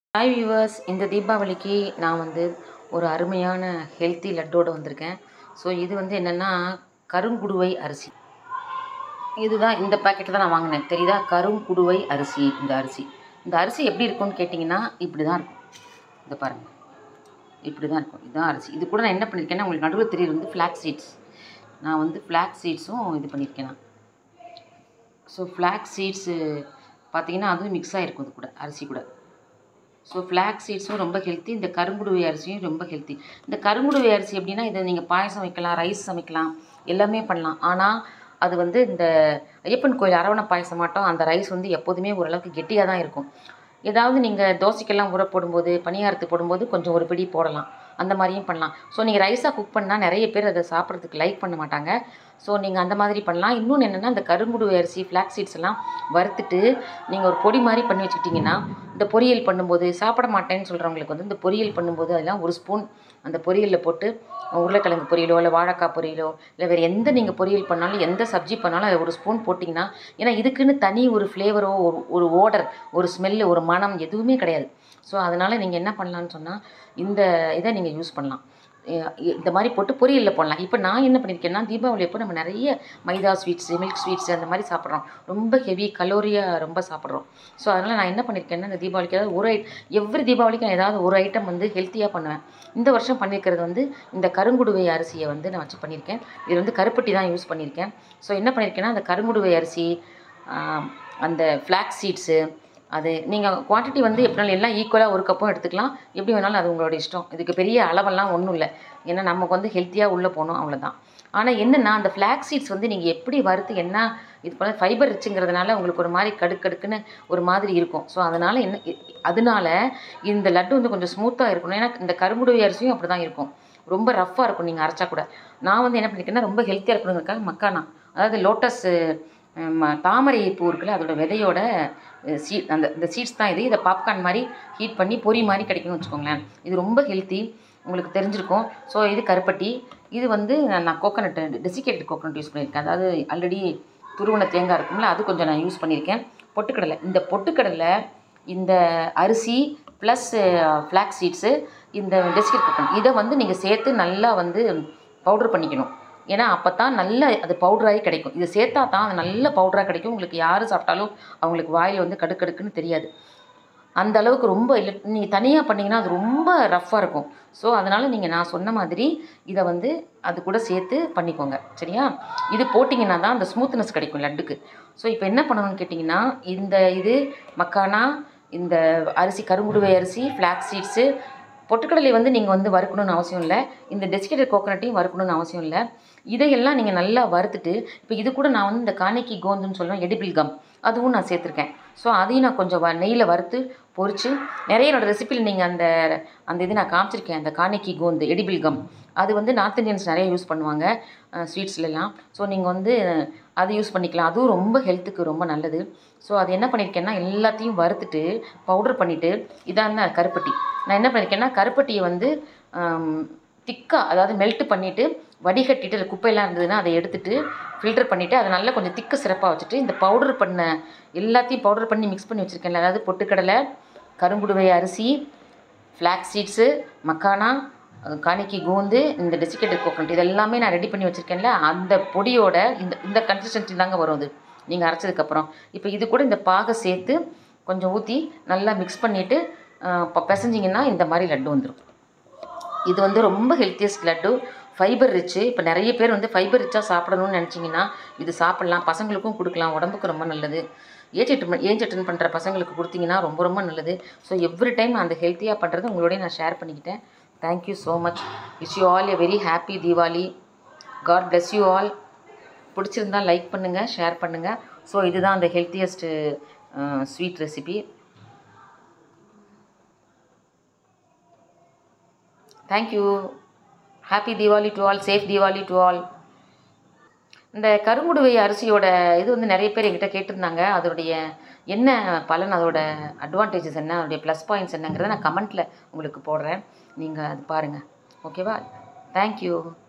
hi viewers இந்த தீபாவளிக்கு நான் வந்து ஒரு அருமையான ஹெல்த்தி லட்டோடு வந்திருக்கேன் ஸோ இது வந்து என்னென்னா கருங்குடுவை அரிசி இதுதான் இந்த பாக்கெட்டு தான் நான் வாங்கினேன் தெரியுதா கருங்குடுவை அரிசி இந்த அரிசி இந்த அரிசி எப்படி இருக்கும்னு கேட்டிங்கன்னா இப்படி தான் இருக்கும் இதை பாருங்கள் இப்படி தான் இருக்கும் இதுதான் அரிசி இது கூட நான் என்ன பண்ணியிருக்கேன்னா உங்களுக்கு நடுவில் தெரியுது வந்து ஃப்ளாக் சீட்ஸ் நான் வந்து ஃப்ளாக் சீட்ஸும் இது பண்ணியிருக்கேன் நான் ஸோ ஃப்ளாக் சீட்ஸு பார்த்தீங்கன்னா அதுவும் மிக்ஸ் ஆகிருக்கும் இது கூட அரிசி கூட ஸோ ஃப்ளாக் சீட்ஸும் ரொம்ப ஹெல்த்தி இந்த கருங்குடுவை அரிசியும் ரொம்ப ஹெல்த்தி இந்த கருங்குடுவை அரிசி எப்படின்னா இதை நீங்கள் பாயசம் வைக்கலாம் ரைஸ் சமைக்கலாம் எல்லாமே பண்ணலாம் ஆனால் அது வந்து இந்த ஐயப்பன் கோயில் அரவணை பாயசம் மாட்டோம் அந்த ரைஸ் வந்து எப்போதுமே ஓரளவுக்கு கெட்டியாக தான் இருக்கும் ஏதாவது நீங்கள் தோசைக்கெல்லாம் ஊற போடும்போது பணியாரத்துக்கு போடும்போது கொஞ்சம் ஒரு பிடி போடலாம் அந்த மாதிரியும் பண்ணலாம் ஸோ நீங்கள் ரைஸாக குக் பண்ணால் நிறைய பேர் அதை சாப்பிட்றதுக்கு லைக் பண்ண மாட்டாங்க ஸோ நீங்கள் அந்த மாதிரி பண்ணலாம் இன்னொன்று என்னென்னா இந்த கருங்குடுவை அரிசி ஃப்ளாக் சீட்ஸ் எல்லாம் வறுத்துட்டு நீங்கள் ஒரு பொடி மாதிரி பண்ணி வச்சுக்கிட்டிங்கன்னா இந்த பொரியல் பண்ணும்போது சாப்பிட மாட்டேன்னு சொல்கிறவங்களுக்கு வந்து இந்த பொரியல் பண்ணும்போது அதெல்லாம் ஒரு ஸ்பூன் அந்த பொரியலில் போட்டு உருளைக்கிழங்கு பொரியலோ இல்லை வாழைக்காய் பொரியலோ இல்லை வேறு எந்த நீங்கள் பொரியல் பண்ணாலும் எந்த சப்ஜி பண்ணாலும் அதை ஒரு ஸ்பூன் போட்டிங்கன்னா ஏன்னா இதுக்குன்னு தனி ஒரு ஃப்ளேவரோ ஒரு ஒரு ஓடர் ஒரு ஸ்மெல்லு ஒரு மனம் எதுவுமே கிடையாது ஸோ அதனால் நீங்கள் என்ன பண்ணலான்னு சொன்னால் இந்த இதை நீங்கள் யூஸ் பண்ணலாம் அஹ் இந்த மாதிரி போட்டு பொரியலில் போடலாம் இப்போ நான் என்ன பண்ணியிருக்கேன்னா தீபாவளி அப்போ நம்ம நிறைய மைதா ஸ்வீட்ஸு மில்க் ஸ்வீட்ஸு அந்த மாதிரி சாப்பிட்றோம் ரொம்ப ஹெவி கலோரியாக ரொம்ப சாப்பிட்றோம் ஸோ அதனால் நான் என்ன பண்ணியிருக்கேன்னா இந்த தீபாவளிக்கு ஏதாவது ஒரு எவ்ரி தீபாவளிக்கு நான் ஏதாவது ஒரு ஐட்டம் வந்து ஹெல்த்தியாக பண்ணுவேன் இந்த வருஷம் பண்ணியிருக்கிறது வந்து இந்த கருங்குடுவை அரிசியை வந்து நான் வச்சு பண்ணியிருக்கேன் இது வந்து கருப்பட்டி தான் யூஸ் பண்ணியிருக்கேன் ஸோ என்ன பண்ணியிருக்கேன்னா அந்த கருங்குடுவை அரிசி ஆஹ் அந்த ஃப்ளாக் சீட்ஸு அது நீங்கள் குவான்டிட்டி வந்து எப்படினாலும் எல்லாம் ஈக்குவலாக ஒரு கப்பும் எடுத்துக்கலாம் எப்படி வேணாலும் அது உங்களோட இஷ்டம் இதுக்கு பெரிய அளவெல்லாம் ஒன்றும் இல்லை ஏன்னா நமக்கு வந்து ஹெல்த்தியாக உள்ளே போகணும் அவ்வளோதான் ஆனால் என்னென்னா அந்த ஃப்ளாக் சீட்ஸ் வந்து நீங்கள் எப்படி வறுத்து என்ன இது போல ஃபைபர் ரிச்சுங்கிறதுனால உங்களுக்கு ஒரு மாதிரி கடுக்கடுக்குன்னு ஒரு மாதிரி இருக்கும் ஸோ அதனால் என்ன இ- அதனால இந்த லட்டு வந்து கொஞ்சம் ஸ்மூத்தாக இருக்கணும் ஏன்னா இந்த கருங்குடுவை அரிசியும் அப்படி தான் இருக்கும் ரொம்ப ரஃப்பாக இருக்கும் நீங்கள் அரைச்சா கூட நான் வந்து என்ன பண்ணியிருக்கேன்னா ரொம்ப ஹெல்த்தியாக இருக்கணுங்கிறதுக்காக மக்கானா அதாவது லோட்டஸ் தாமரை பூ இருக்குல்ல அதோட விதையோட சீ அந்த இந்த சீட்ஸ் தான் இது இதை பாப்கார்ன் மாதிரி ஹீட் பண்ணி பொரி மாதிரி கிடைக்கும்னு வச்சுக்கோங்களேன் இது ரொம்ப ஹெல்த்தி உங்களுக்கு தெரிஞ்சிருக்கும் ஸோ இது கருப்பட்டி இது வந்து நான் கோகனட் டெசிகேட்டட் கோகனட் யூஸ் பண்ணியிருக்கேன் அதாவது ஆல்ரெடி துருவன தேங்காய் இருக்கும்ல அது கொஞ்சம் நான் யூஸ் பண்ணியிருக்கேன் பொட்டுக்கடலை இந்த பொட்டுக்கடலை இந்த அரிசி ப்ளஸ் ஃப்ளாக் சீட்ஸு இந்த டெசிகேட் கோகனட் இதை வந்து நீங்கள் சேர்த்து நல்லா வந்து பவுடர் பண்ணிக்கணும் ஏன்னா அப்போ தான் நல்ல அது பவுடராகி கிடைக்கும் இது சேர்த்தா தான் அது நல்ல பவுடராக கிடைக்கும் உங்களுக்கு யார் சாப்பிட்டாலும் அவங்களுக்கு வாயில் வந்து கடுக்கடுக்குன்னு தெரியாது அந்த அளவுக்கு ரொம்ப இல்லை நீங்கள் தனியாக பண்ணிங்கன்னா அது ரொம்ப ரஃப்பாக இருக்கும் ஸோ அதனால் நீங்கள் நான் சொன்ன மாதிரி இதை வந்து அது கூட சேர்த்து பண்ணிக்கோங்க சரியா இது போட்டிங்கன்னா தான் அந்த ஸ்மூத்னஸ் கிடைக்கும் லட்டுக்கு ஸோ இப்போ என்ன பண்ணணும்னு கேட்டிங்கன்னா இந்த இது மக்கானா இந்த அரிசி கருங்குடுவை அரிசி ஃப்ளாக் சீட்ஸு பொட்டுக்கடலை வந்து நீங்கள் வந்து வறுக்கணும்னு அவசியம் இல்லை இந்த டெசிகேட்டட் கோகனட்டையும் வறுக்கணும்னு அவசியம் இல்லை இதையெல்லாம் நீங்கள் நல்லா வறுத்துட்டு இப்போ இது கூட நான் வந்து இந்த காணிக்கி கோந்துன்னு சொல்லுவேன் எடிபிள் கம் அதுவும் நான் சேர்த்துருக்கேன் ஸோ அதையும் நான் கொஞ்சம் வ நெய்யில் வறுத்து பொரித்து நிறைய என்னோடய ரெசிபியில் நீங்கள் அந்த அந்த இது நான் காமிச்சிருக்கேன் அந்த காணிக்கி கோந்து எடிபிள் கம் அது வந்து நார்த் இந்தியன்ஸ் நிறைய யூஸ் பண்ணுவாங்க ஸ்வீட்ஸ்லலாம் ஸோ நீங்கள் வந்து அது யூஸ் பண்ணிக்கலாம் அதுவும் ரொம்ப ஹெல்த்துக்கு ரொம்ப நல்லது ஸோ அது என்ன பண்ணியிருக்கேன்னா எல்லாத்தையும் வறுத்துட்டு பவுடர் பண்ணிவிட்டு இதான் தான் கருப்பட்டி நான் என்ன பண்ணியிருக்கேன்னா கருப்பட்டியை வந்து திக்காக அதாவது மெல்ட் பண்ணிவிட்டு வடிகட்டிட்டு அதில் குப்பையெல்லாம் இருந்ததுன்னா அதை எடுத்துட்டு ஃபில்டர் பண்ணிவிட்டு அதை நல்லா கொஞ்சம் திக்கு சிறப்பாக வச்சுட்டு இந்த பவுடர் பண்ண எல்லாத்தையும் பவுடர் பண்ணி மிக்ஸ் பண்ணி வச்சுருக்கேன்ல அதாவது பொட்டுக்கடலை கருங்குடுவை அரிசி ஃப்ளாக் சீட்ஸு மக்கானா அஹ் காணிக்கை கோந்து இந்த டெசிகேட்டட் கோகனட் இது எல்லாமே நான் ரெடி பண்ணி வச்சுருக்கேன்ல அந்த பொடியோட இந்த இந்த கன்சிஸ்டன்சி தாங்க வரும் அது நீங்கள் அரைச்சதுக்கப்புறம் இப்போ இது கூட இந்த பாகை சேர்த்து கொஞ்சம் ஊற்றி நல்லா மிக்ஸ் பண்ணிவிட்டு பிசைஞ்சிங்கன்னா இந்த மாதிரி லட்டு வந்துடும் இது வந்து ரொம்ப ஹெல்த்தியஸ்ட் லட்டு ஃபைபர் ரிச்சு இப்போ நிறைய பேர் வந்து ஃபைபர் ரிச்சாக சாப்பிடணும்னு நினச்சிங்கன்னா இது சாப்பிட்லாம் பசங்களுக்கும் கொடுக்கலாம் உடம்புக்கு ரொம்ப நல்லது ஏஜ் அட்டன் ஏஜ் அட்டன் பண்ணுற பசங்களுக்கு கொடுத்தீங்கன்னா ரொம்ப ரொம்ப நல்லது ஸோ எவ்ரி டைம் அந்த ஹெல்த்தியாக பண்ணுறது உங்களோடய நான் ஷேர் பண்ணிக்கிட்டேன் thank you so much wish you all a very happy Deepavali God bless you all பிடிச்சிருந்தா லைக் பண்ணுங்கள் ஷேர் பண்ணுங்கள் ஸோ இதுதான் அந்த healthiest sweet recipe thank you happy Deepavali to all safe Deepavali to all இந்த கருங்குடுவை அரிசியோட இது வந்து நிறைய பேர் என்கிட்ட கேட்டிருந்தாங்க அதோடைய என்ன பலன் அதோட அட்வான்டேஜஸ் என்ன அதோடைய ப்ளஸ் பாயிண்ட்ஸ் என்னங்கிறத நான் கமெண்ட்டில் உங்களுக்கு போடுறேன் நீங்கள் அது பாருங்கள் ஓகேவா தேங்க்யூ